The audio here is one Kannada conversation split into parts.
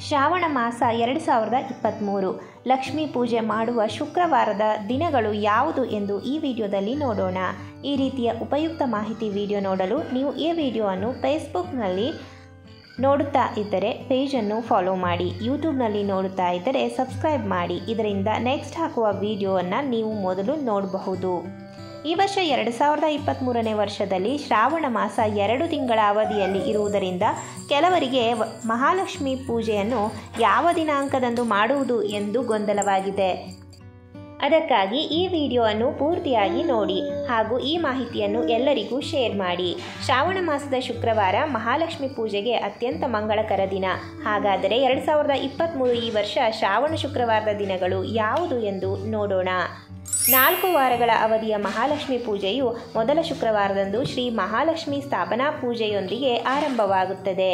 ಶ್ರಾವಣ ಮಾಸ ಎರಡು ಸಾವಿರದ ಇಪ್ಪತ್ತ್ಮೂರು ಲಕ್ಷ್ಮೀ ಪೂಜೆ ಮಾಡುವ ಶುಕ್ರವಾರದ ದಿನಗಳು ಯಾವುದು ಎಂದು ಈ ವಿಡಿಯೋದಲ್ಲಿ ನೋಡೋಣ ಈ ರೀತಿಯ ಉಪಯುಕ್ತ ಮಾಹಿತಿ ವಿಡಿಯೋ ನೋಡಲು ನೀವು ಈ ವಿಡಿಯೋವನ್ನು ಫೇಸ್ಬುಕ್ನಲ್ಲಿ ನೋಡುತ್ತಾ ಇದ್ದರೆ ಪೇಜನ್ನು ಫಾಲೋ ಮಾಡಿ ಯೂಟ್ಯೂಬ್ನಲ್ಲಿ ನೋಡುತ್ತಾ ಇದ್ದರೆ ಸಬ್ಸ್ಕ್ರೈಬ್ ಮಾಡಿ ಇದರಿಂದ ನೆಕ್ಸ್ಟ್ ಹಾಕುವ ವಿಡಿಯೋವನ್ನು ನೀವು ಮೊದಲು ನೋಡಬಹುದು ಈ ವರ್ಷ ಎರಡು ಸಾವಿರದ ಇಪ್ಪತ್ತ್ಮೂರನೇ ವರ್ಷದಲ್ಲಿ ಶ್ರಾವಣ ಮಾಸ ಎರಡು ತಿಂಗಳ ಅವಧಿಯಲ್ಲಿ ಇರುವುದರಿಂದ ಕೆಲವರಿಗೆ ವ- ಮಹಾಲಕ್ಷ್ಮಿ ಪೂಜೆಯನ್ನು ಯಾವ ದಿನಾಂಕದಂದು ಮಾಡುವುದು ಎಂದು ಗೊಂದಲವಾಗಿದೆ ಅದಕ್ಕಾಗಿ ಈ ವಿಡಿಯೋವನ್ನು ಪೂರ್ತಿಯಾಗಿ ನೋಡಿ ಹಾಗೂ ಈ ಮಾಹಿತಿಯನ್ನು ಎಲ್ಲರಿಗೂ ಶೇರ್ ಮಾಡಿ ಶ್ರಾವಣ ಮಾಸದ ಶುಕ್ರವಾರ ಮಹಾಲಕ್ಷ್ಮಿ ಪೂಜೆಗೆ ಅತ್ಯಂತ ಮಂಗಳಕರ ದಿನ ಹಾಗಾದರೆ ಎರಡು ಸಾವಿರದ ಇಪ್ಪತ್ತ್ಮೂರು ಈ ವರ್ಷ ಶ್ರಾವಣ ಶುಕ್ರವಾರದ ದಿನಗಳು ಯಾವುದು ಎಂದು ನೋಡೋಣ ನಾಲ್ಕು ವಾರಗಳ ಅವಧಿಯ ಮಹಾಲಕ್ಷ್ಮಿ ಪೂಜೆಯು ಮೊದಲ ಶುಕ್ರವಾರದಂದು ಶ್ರೀ ಮಹಾಲಕ್ಷ್ಮಿ ಸ್ಥಾಪನಾ ಪೂಜೆಯೊಂದಿಗೆ ಆರಂಭವಾಗುತ್ತದೆ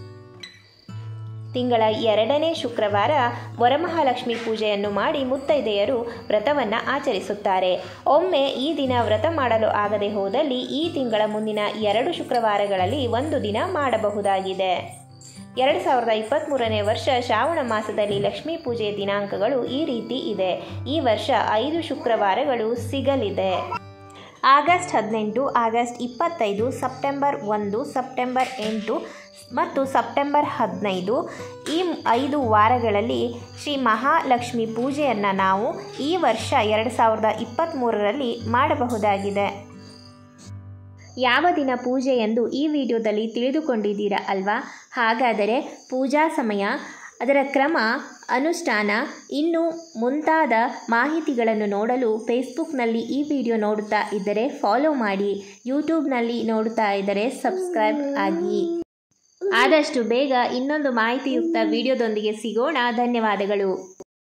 ತಿಂಗಳ ಎರಡನೇ ಶುಕ್ರವಾರ ವರಮಹಾಲಕ್ಷ್ಮಿ ಪೂಜೆಯನ್ನು ಮಾಡಿ ಮುತ್ತೈದೆಯರು ವ್ರತವನ್ನು ಆಚರಿಸುತ್ತಾರೆ ಒಮ್ಮೆ ಈ ದಿನ ವ್ರತ ಮಾಡಲು ಆಗದೆ ಹೋದಲ್ಲಿ ಈ ತಿಂಗಳ ಮುಂದಿನ ಎರಡು ಶುಕ್ರವಾರಗಳಲ್ಲಿ ಒಂದು ದಿನ ಮಾಡಬಹುದಾಗಿದೆ ಎರಡು ಸಾವಿರದ ಇಪ್ಪತ್ತ್ಮೂರನೇ ವರ್ಷ ಶ್ರಾವಣ ಮಾಸದಲ್ಲಿ ಲಕ್ಷ್ಮೀ ಪೂಜೆ ದಿನಾಂಕಗಳು ಈ ರೀತಿ ಇದೆ ಈ ವರ್ಷ ಐದು ಶುಕ್ರವಾರಗಳು ಸಿಗಲಿದೆ ಆಗಸ್ಟ್ ಹದಿನೆಂಟು ಆಗಸ್ಟ್ ಇಪ್ಪತ್ತೈದು ಸೆಪ್ಟೆಂಬರ್ ಒಂದು ಸೆಪ್ಟೆಂಬರ್ ಎಂಟು ಮತ್ತು ಸೆಪ್ಟೆಂಬರ್ ಹದಿನೈದು ಈ ಐದು ವಾರಗಳಲ್ಲಿ ಶ್ರೀ ಮಹಾಲಕ್ಷ್ಮಿ ಪೂಜೆಯನ್ನು ನಾವು ಈ ವರ್ಷ ಎರಡು ಸಾವಿರದ ಇಪ್ಪತ್ತ್ಮೂರರಲ್ಲಿ ಮಾಡಬಹುದಾಗಿದೆ ಯಾವ ದಿನ ಪೂಜೆ ಎಂದು ಈ ವಿಡಿಯೋದಲ್ಲಿ ತಿಳಿದುಕೊಂಡಿದ್ದೀರಾ ಅಲ್ವಾ ಹಾಗಾದರೆ ಪೂಜಾ ಸಮಯ ಅದರ ಕ್ರಮ ಅನುಷ್ಠಾನ ಇನ್ನು ಮುಂತಾದ ಮಾಹಿತಿಗಳನ್ನು ನೋಡಲು ಫೇಸ್ಬುಕ್ನಲ್ಲಿ ಈ ವಿಡಿಯೋ ನೋಡುತ್ತಾ ಇದ್ದರೆ ಫಾಲೋ ಮಾಡಿ ಯೂಟ್ಯೂಬ್ನಲ್ಲಿ ನೋಡುತ್ತಾ ಇದ್ದರೆ ಸಬ್ಸ್ಕ್ರೈಬ್ ಆಗಿ ಆದಷ್ಟು ಬೇಗ ಇನ್ನೊಂದು ಮಾಹಿತಿಯುಕ್ತ ವಿಡಿಯೋದೊಂದಿಗೆ ಸಿಗೋಣ ಧನ್ಯವಾದಗಳು